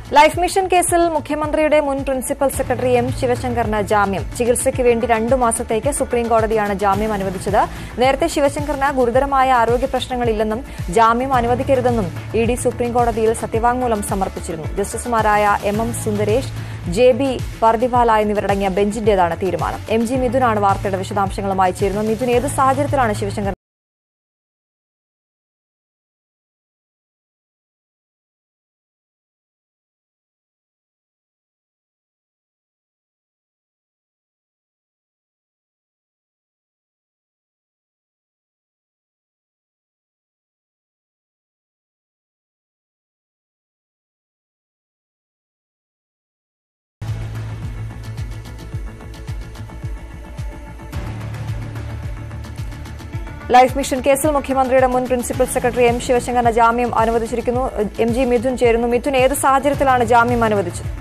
life mission കേസിൽ മുഖ്യമന്ത്രിയുടെ മുൻ പ്രിൻസിപ്പൽ സെക്രട്ടറി എം ശിവശങ്കറിന് ജാമ്യം ചികിത്സയ്ക്ക് വേണ്ടി രണ്ടു മാസത്തേക്ക് സുപ്രീംകോടതിയാണ് ജാമ്യം അനുവദിച്ചത് നേരത്തെ ശിവശങ്കറിന് ഗുരുതരമായ ആരോഗ്യ പ്രശ്നങ്ങളില്ലെന്നും ജാമ്യം അനുവദിക്കരുതെന്നും ഇ ഡി സുപ്രീംകോടതിയിൽ സത്യവാങ്മൂലം സമർപ്പിച്ചിരുന്നു ജസ്റ്റിസുമാരായ M M Sundaresh J B Pardiwala എന്നിവരടങ്ങിയ ബെഞ്ചിന്റേതാണ് തീരുമാനം എം ജി മിഥുനാണ് വാർത്തയുടെ വിശദാംശങ്ങളുമായി ചേരുന്നത് മിഥുൻ ഏത് സാഹചര്യത്തിലാണ് ശിവശങ്കർ ലൈഫ് മിഷൻ കേസിൽ മുഖ്യമന്ത്രിയുടെ മുൻ പ്രിൻസിപ്പൽ സെക്രട്ടറി എം ശിവശങ്കറിന് ജാമ്യം അനുവദിച്ചിരിക്കുന്നു എം ജി മിഥുൻ ചേരുന്നു മിഥുൻ ഏത് സാഹചര്യത്തിലാണ് ജാമ്യം അനുവദിച്ചത്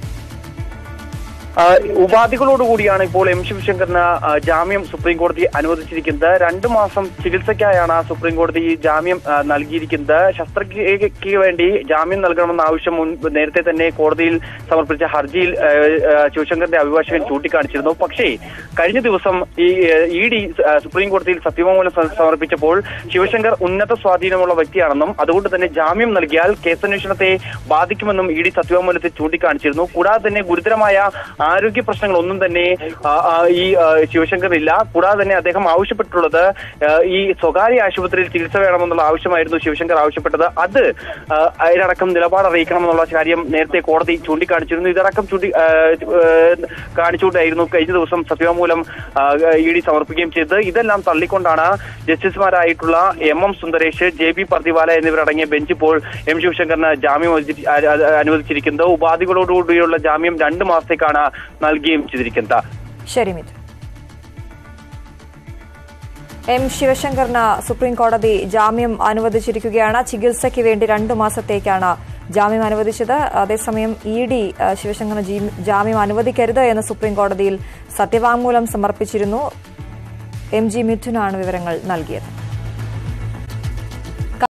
ആ, ഉപാധികളോടുകൂടിയാണ് ഇപ്പോൾ എം ശിവശങ്കറിന് ആ, ജാമ്യം സുപ്രീം കോടതി അനുവദിച്ചിരിക്കുന്നത് രണ്ടു മാസം ചികിത്സയ്ക്കായാണ് സുപ്രീം കോടതി ഈ ജാമ്യം ആ, നൽകിയിരിക്കുന്നത് ശസ്ത്രക്രിയയ്ക്ക് വേണ്ടി ജാമ്യം നൽകണമെന്ന ആവശ്യം മുൻ- നേരത്തെ തന്നെ കോടതിയിൽ സമർപ്പിച്ച ഹർജിയിൽ ആ, ആ, ശിവശങ്കറിന്റെ അഭിഭാഷകൻ ചൂണ്ടിക്കാണിച്ചിരുന്നു പക്ഷേ കഴിഞ്ഞ ദിവസം ഈ ഇ ഡി സുപ്രീം കോടതിയിൽ സത്യവാങ്മൂലം സ- സമർപ്പിച്ചപ്പോൾ ശിവശങ്കർ ഉന്നത സ്വാധീനമുള്ള വ്യക്തിയാണെന്നും അതുകൊണ്ട് തന്നെ ജാമ്യം നൽകിയാൽ കേസന്വേഷണത്തെ ബാധിക്കുമെന്നും ഇ ഡി സത്യവാങ്മൂലത്തിൽ ചൂണ്ടിക്കാണിച്ചിരുന്നു കൂടാതെ തന്നെ ഗുരുതരമായ ആരോഗ്യ പ്രശ്നങ്ങളൊന്നും തന്നെ ആ, ആ, ഈ ആ, ശിവശങ്കറില്ല കൂടാതെ തന്നെ അദ്ദേഹം ആവശ്യപ്പെട്ടുള്ളത് ആ, ഈ സ്വകാര്യ ആശുപത്രിയിൽ ചികിത്സ വേണമെന്നുള്ള ആവശ്യമായിരുന്നു ശിവശങ്കർ ആവശ്യപ്പെട്ടത് അത് ആ, അതിനടക്കം നിലപാട് അറിയിക്കണമെന്നുള്ള കാര്യം നേരത്തെ കോടതി ചൂണ്ടിക്കാണിച്ചിരുന്നു ഇതടക്കം ചൂണ്ടി ആ, ആ, കാണിച്ചുകൊണ്ടായിരുന്നു കഴിഞ്ഞ ദിവസം സത്യവാങ്മൂലം ഇ ഡി സമർപ്പിക്കുകയും ചെയ്തത് ഇതെല്ലാം തള്ളിക്കൊണ്ടാണ് ജസ്റ്റിസുമാരായിട്ടുള്ള M M Sundaresh J B Pardiwala എന്നിവരടങ്ങിയ ബെഞ്ച് ഇപ്പോൾ എം ശിവശങ്കറിന് ജാമ്യം അനുവദിച്ചി- ആ, ആ, അനുവദിച്ചിരിക്കുന്നത് ഉപാധികളോടുകൂടിയുള്ള ജാമ്യം രണ്ട് മാസത്തേക്കാണ് നൽകുകയും ചെയ്തിരിക്കുന്നത് ശരി മിഥുൻ എം ശിവശങ്കറിന് സുപ്രീം കോടതി ജാമ്യം അനുവദിച്ചിരിക്കുകയാണ് ചികിത്സയ്ക്ക് വേണ്ടി രണ്ടു മാസത്തേക്കാണ് ജാമ്യം അനുവദിച്ചത് അതേസമയം ഇ ഡി ശിവശങ്കറിന് ജീ- ജാമ്യം അനുവദിക്കരുത് എന്ന് സുപ്രീം കോടതിയിൽ സത്യവാങ്മൂലം സമർപ്പിച്ചിരുന്നു എം ജി മിഥുനാണ് വിവരങ്ങൾ നൽകിയത്